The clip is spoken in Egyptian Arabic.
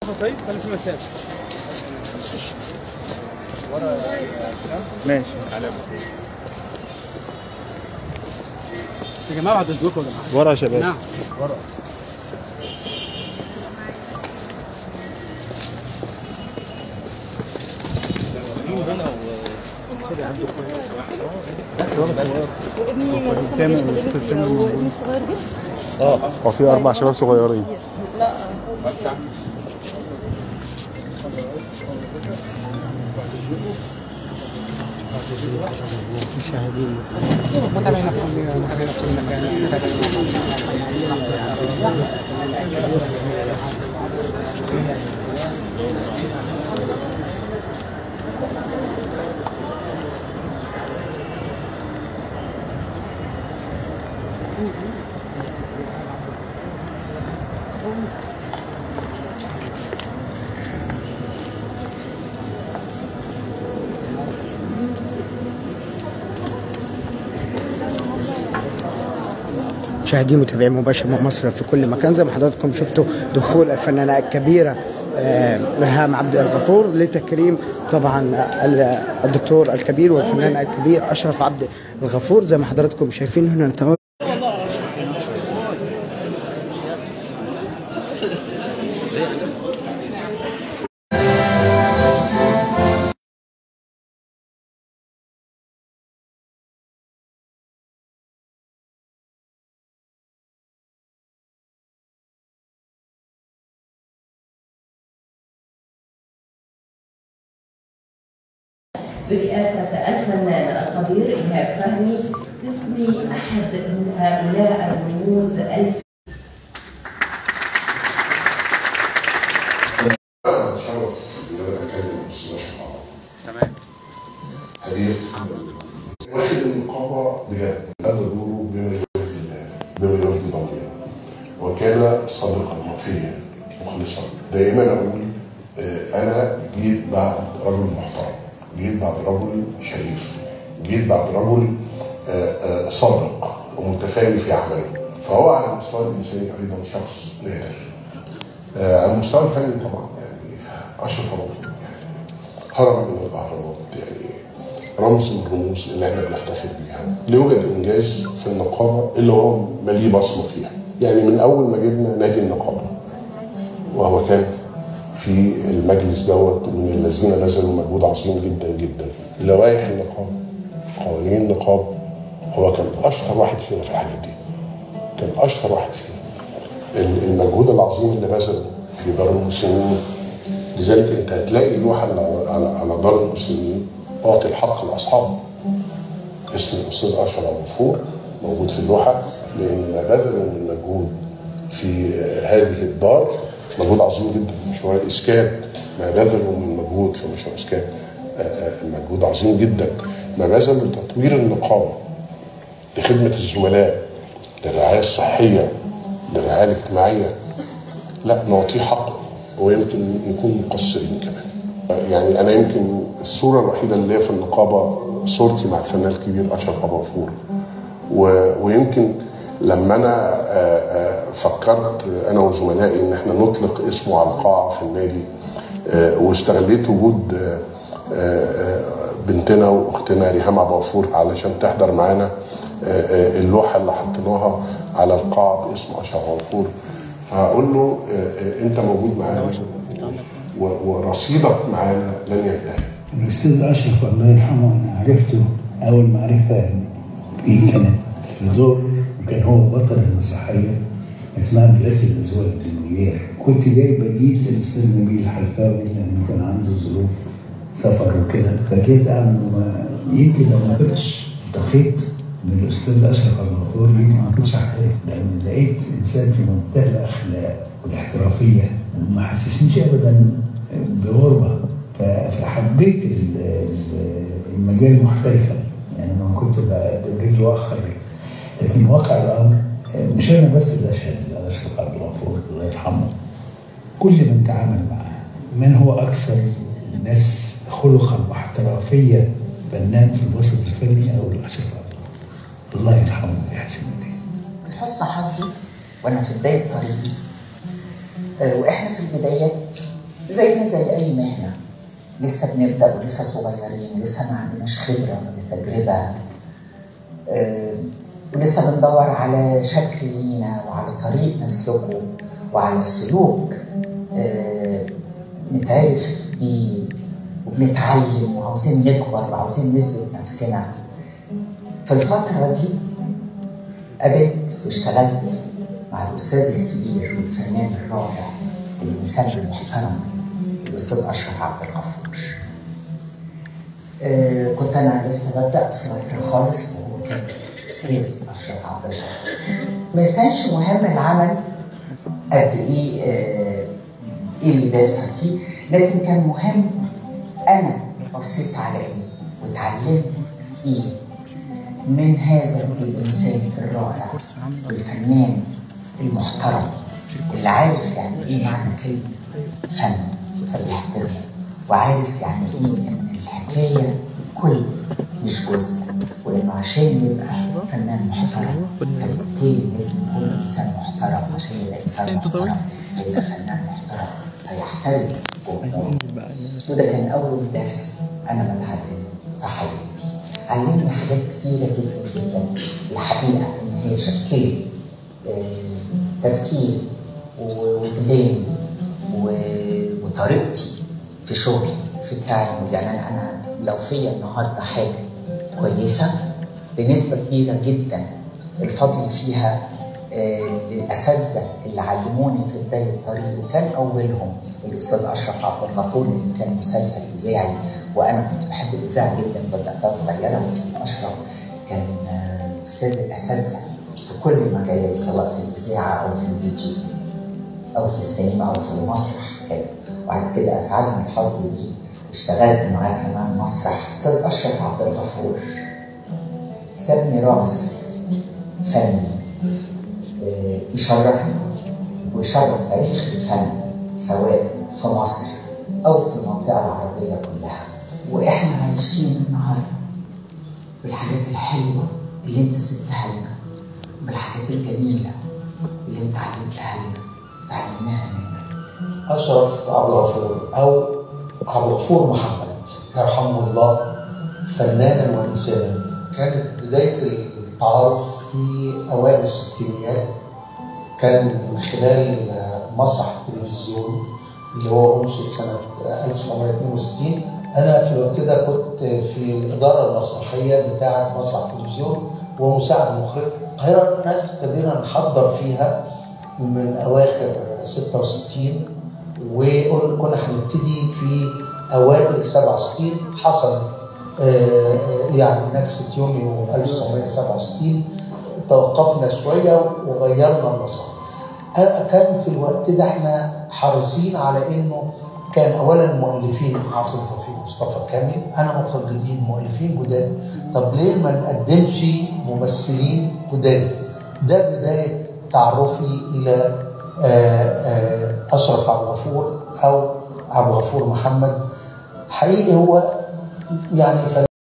لحظه طيب خلي في مسافه ماشي يا جماعه بعد اذنكم يا جماعه ورا يا شباب نعم وابني لسه ما جاش فاضل كتير وابني الصغير جه وفي اربع شباب صغيرين لا متابعينا في كل مكان في كل مكان مشاهدين متابعين مباشر من مصر في كل مكان زي ما حضراتكم شفتوا دخول الفنانه الكبيره آه، ريهام عبد الغفور لتكريم طبعا ال- الدكتور الكبير والفنان الكبير اشرف عبد الغفور زي ما حضراتكم شايفين هنا نتواجد برئاسة الفنان القدير إيهاب فهمي باسم أحد من هؤلاء الرموز الف أنا أتشرف إن أنا بكلم أستاذ أشرف عرب. تمام هدية واحد من النقابة بجد أدى دوره بما يرضي الله بما يرضي ضميره وكان صادقا وفيا مخلصا دائما أقول آه، أنا جيت بعد رجل محترم جيت بعد رجل شريف جيت بعد رجل آه، آه، صادق ومتفاني في عمله فهو على المستوى الإنساني أيضا شخص نادر آه، على المستوى الفني طبعا يعني أشرف عرب يعني هرم من الاهرامات يعني رمز من الرموز اللي احنا بنفتخر بيها لا يوجد انجاز في النقابه الا هو مليه بصمه فيها يعني من اول ما جبنا نادي النقابه وهو كان في المجلس دوت من الذين بذلوا مجهود عظيم جدا جدا لوائح النقابه قوانين النقابه هو كان اشطر واحد فينا في الحاجات دي كان اشطر واحد فينا ال- المجهود العظيم اللي بذله في دار المسلمين لذلك انت هتلاقي اللوحه اللي على على, على دار المسلمين اعطي الحق لاصحابه اسم الاستاذ اشرف ابو غفور موجود في اللوحه لان ما بذلوا من مجهود في هذه الدار مجهود عظيم جدا مشروع الاسكان ما بذلوا من مجهود في مشروع الاسكان آه، آه، مجهود عظيم جدا ما بذلوا لتطوير النقابه لخدمه الزملاء للرعايه الصحيه للرعايه الاجتماعيه لا نعطيه حقه ويمكن نكون مقصرين كمان يعني انا يمكن الصوره الوحيده اللي هي في النقابه صورتي مع الفنان الكبير اشرف ابو غفور و- ويمكن لما انا آه، آه، فكرت انا وزملائي ان احنا نطلق اسمه على القاعه في النادي آه، واستغليت وجود آه، آه، بنتنا واختنا ريهام عبد الغفور علشان تحضر معانا آه، آه، اللوحه اللي حطيناها على القاعه باسم اشرف عبد الغفور فهقول له آه، آه، انت موجود معانا و- ورصيدك معانا لن ينتهي الأستاذ أشرف الله يرحمه أنا عرفته أول معرفة إيه كانت في دور وكان هو بطل المسرحية اسمها مدرسة الأزواج للمولير كنت جاي بديل للأستاذ نبيل الحلفاوي لأنه كان عنده ظروف سفر وكده فجيت أعمل وما- يمكن لو ما كنتش التقيت من الأستاذ أشرف عبد الغفور يمكن ما كنتش هعترف لأن لقيت إنسان في منتهى الأخلاق والاحترافية وما حسسنيش أبدا بغربة ف- فحبيت ال- ال- المجال محترفا يعني انا كنت اريد اؤخر لكن واقع الامر مش انا بس اللي اشهد على اشرف عبد الغفور الله يرحمه كل من تعامل معه من هو اكثر الناس خلقا واحترافيه فنان في الوسط الفني او اشرف عبد الغفور الله يرحمه ويحسن اليه من حسن حظي وانا في بدايه طريقي آه، واحنا في البدايات زينا زي اي مهنه لسه بنبدا ولسه صغيرين لسه ما عندناش خبره ولا تجربه آه، ولسه بندور على شكل لينا وعلى طريق نسلكه وعلى سلوك آه، نتعرف بيه وبنتعلم وعاوزين نكبر وعاوزين نثبت نفسنا في الفترة دي قابلت واشتغلت مع الأستاذ الكبير والفنان الرائع والإنسان المحترم الأستاذ أشرف عبد الغفور آه، كنت أنا لسه ببدأ صغيرة خالص وهو كان أستاذ أشرف عبد الغفور ما كانش مهم العمل قد إيه آه، إيه اللي بيحصل فيه لكن كان مهم أنا بصيت على إيه واتعلمت إيه من هذا الإنسان الرائع الفنان المحترم اللي عارف يعني إيه معنى كلمة فن فبيحترمه وعارف يعني إيه إن الحكاية كل مش جزء وإنه عشان يبقى فنان محترم فبالتالي لازم يكون إنسان محترم عشان يبقى إنسان محترم فيبقى فنان محترم فيحترم جمهوره وده كان أول درس أنا بتعلمه في حياتي علمني حاجات كتيرة جدا جدا الحقيقة إن هي شكلت آه، تفكيري وبلاني و- وطريقتي في شغلي في التعامل يعني أنا أنا لو فيا النهاردة حاجة كويسة بنسبة كبيرة جدا الفضل فيها آه، للأساتذة اللي علموني في بداية الطريق وكان أولهم الأستاذ أشرف عبد الغفور اللي كان مسلسل إذاعي وأنا كنت بحب الإذاعة جدا بدأتها صغيرة والأستاذ أشرف كان آه، أستاذ الأساتذة في كل المجالات سواء في الإذاعة أو في الفيديو أو في السينما أو في المسرح كده وبعد كده أسعدني الحظ بيه اشتغلت معاه كمان مسرح أستاذ أشرف عبد الغفور ساب ميراث فني آه، يشرفنا ويشرف تاريخ الفن سواء في مصر أو في المنطقة العربية كلها وإحنا عايشين النهاردة بالحاجات الحلوة اللي أنت سبتها لنا بالحاجات الجميلة اللي أنت علمتها لنا وتعلمناها منك أشرف عبد الغفور أو عبد الغفور محمد يرحمه الله فنانا وإنسانا كانت بداية التعارف في أوائل الستينيات كان من خلال مسرح التلفزيون اللي هو أنشئ سنة 1962 أنا في الوقت ده كنت في الإدارة المسرحية بتاعة مسرح التلفزيون ومساعد مخرج القاهرة ناس ابتدينا نحضر فيها من أواخر 66 وكنا هنبتدي في أوائل 67 حصل آه، يعني نكسة يونيو 1967 توقفنا شوية وغيرنا المسار أنا- كان في الوقت ده احنا حريصين على انه كان اولا مؤلفين عاصم توفيق مصطفى كامل انا مخرج جديد مؤلفين جداد طب ليه ما نقدمش ممثلين جداد ده بدايه تعرفي الى آه، آه، اشرف عبد الغفور او عبد الغفور محمد حقيقي هو يعني